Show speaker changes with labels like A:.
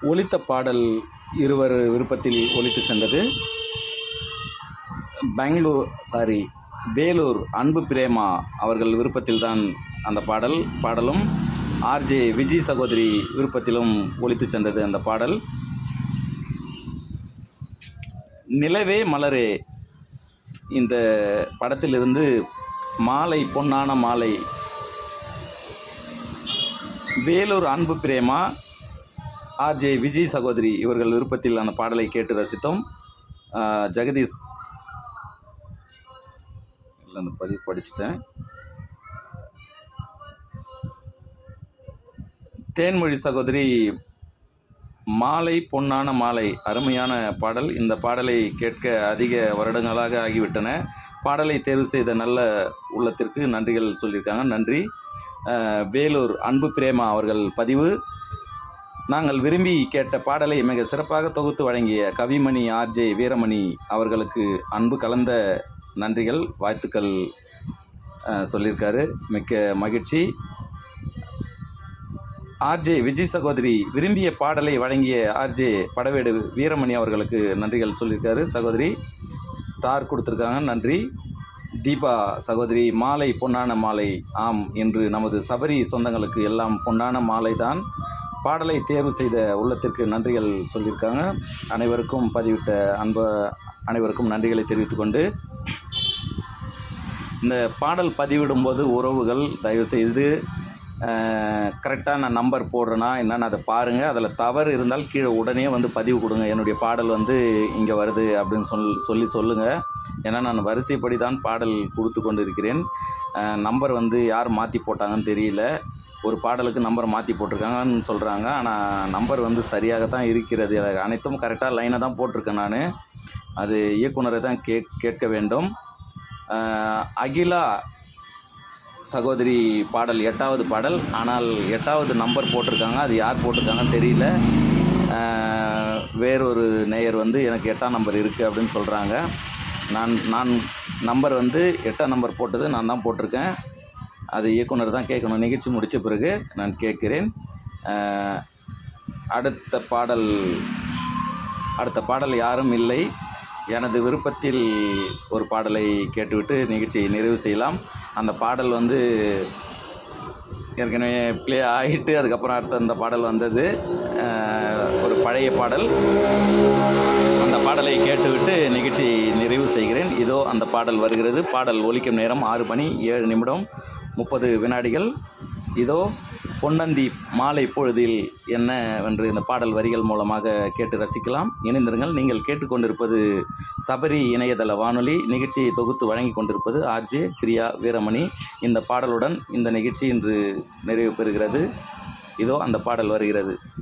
A: ஒலித்த பாடல் இருவர் விருப்பத்தில் ஒலித்து சென்றது பெங்களூர் சாரி வேலூர் அன்பு பிரேமா அவர்கள் விருப்பத்தில்தான் அந்த பாடல் பாடலும் ஆர்ஜே விஜய் சகோதரி விருப்பத்திலும் ஒலித்து சென்றது அந்த பாடல் நிலவே மலரே இந்த படத்திலிருந்து மாலை பொன்னான மாலை வேலூர் அன்பு பிரேமா ஆர்ஜே விஜய் சகோதரி இவர்கள் விருப்பத்தில் அந்த பாடலை கேட்டு ரசித்தோம் ஆஹ் ஜெகதீஷ் இல்லை அந்த பதிவு படிச்சிட்டேன் தேன்மொழி சகோதரி மாலை பொன்னான மாலை அருமையான பாடல் இந்த பாடலை கேட்க அதிக வருடங்களாக ஆகிவிட்டன பாடலை தேர்வு செய்த நல்ல உள்ளத்திற்கு நன்றிகள் சொல்லியிருக்காங்க நன்றி அஹ், வேலூர் அன்பு பிரேமா அவர்கள் பதிவு நாங்கள் விரும்பி கேட்ட பாடலை மிக சிறப்பாக தொகுத்து வழங்கிய கவிமணி ஆர்ஜே வீரமணி அவர்களுக்கு அன்பு கலந்த நன்றிகள் வாழ்த்துக்கள் அஹ், சொல்லியிருக்காரு மிக்க மகிழ்ச்சி ஆர்ஜே விஜய் சகோதரி விரும்பிய பாடலை வழங்கிய ஆர்ஜே படவேடு வீரமணி அவர்களுக்கு நன்றிகள் சொல்லியிருக்காரு சகோதரி ஸ்டார் கொடுத்துருக்காங்க நன்றி தீபா சகோதரி மாலை பொன்னான மாலை ஆம் என்று நமது சபரி சொந்தங்களுக்கு எல்லாம் பொன்னான மாலை தான் பாடலை தேர்வு செய்த உள்ளத்திற்கு நன்றிகள் சொல்லியிருக்காங்க அனைவருக்கும் பதிவிட்ட அன்ப அனைவருக்கும் நன்றிகளை தெரிவித்துக்கொண்டு இந்த பாடல் பதிவிடும்போது உறவுகள் தயவுசெய்து கரெக்டான நம்பர் போடுறேன்னா என்னன்னு அதை பாருங்கள் அதில் தவறு இருந்தால் கீழே உடனே வந்து பதிவு கொடுங்க என்னுடைய பாடல் வந்து இங்கே வருது அப்படின்னு சொல் சொல்லி சொல்லுங்கள் ஏன்னா நான் வரிசைப்படி தான் பாடல் கொடுத்து கொண்டு இருக்கிறேன் நம்பர் வந்து யார் மாற்றி போட்டாங்கன்னு தெரியல ஒரு பாடலுக்கு நம்பர் மாற்றி போட்டிருக்காங்கன்னு சொல்கிறாங்க ஆனால் நம்பர் வந்து சரியாக தான் இருக்கிறது அது அனைத்தும் கரெக்டாக லைனை தான் போட்டிருக்கேன் நான் அது இயக்குனரை தான் கேட் கேட்க வேண்டும் அஹ், அகிலா சகோதரி பாடல் எட்டாவது பாடல் ஆனால் எட்டாவது நம்பர் போட்டிருக்காங்க அது யார் போட்டிருக்காங்கன்னு தெரியல அஹ், வேறொரு நேயர் வந்து எனக்கு எட்டாம் நம்பர் இருக்குது அப்படின்னு சொல்கிறாங்க நான் நான் நம்பர் வந்து எட்டாம் நம்பர் போட்டது நான் தான் போட்டிருக்கேன் அது இயக்குனர் தான் கேட்கணும் நிகழ்ச்சி முடித்த பிறகு நான் கேட்கிறேன் அஹ், அடுத்த பாடல் அடுத்த பாடல் யாரும் இல்லை எனது விருப்பத்தில் ஒரு பாடலை கேட்டுவிட்டு நிகழ்ச்சியை நிறைவு செய்யலாம் அந்த பாடல் வந்து ஏற்கனவே ப்ளே ஆகிட்டு அதுக்கப்புறம் அடுத்த அந்த பாடல் வந்தது அஹ், ஒரு பழைய பாடல் அந்த பாடலை கேட்டுவிட்டு நிகழ்ச்சி நிறைவு செய்கிறேன் இதோ அந்த பாடல் வருகிறது பாடல் ஒலிக்கும் நேரம் ஆறு மணி ஏழு நிமிடம் முப்பது வினாடிகள் இதோ பொன்னந்தி மாலை பொழுதில் என்ன என்று இந்த பாடல் வரிகள் மூலமாக கேட்டு ரசிக்கலாம் இணைந்திருங்கள் நீங்கள் கேட்டுக்கொண்டிருப்பது சபரி இணையதள வானொலி நிகழ்ச்சியை தொகுத்து வழங்கி கொண்டிருப்பது ஆர்ஜே பிரியா வீரமணி இந்த பாடலுடன் இந்த நிகழ்ச்சி இன்று நிறைவு பெறுகிறது இதோ அந்த பாடல் வருகிறது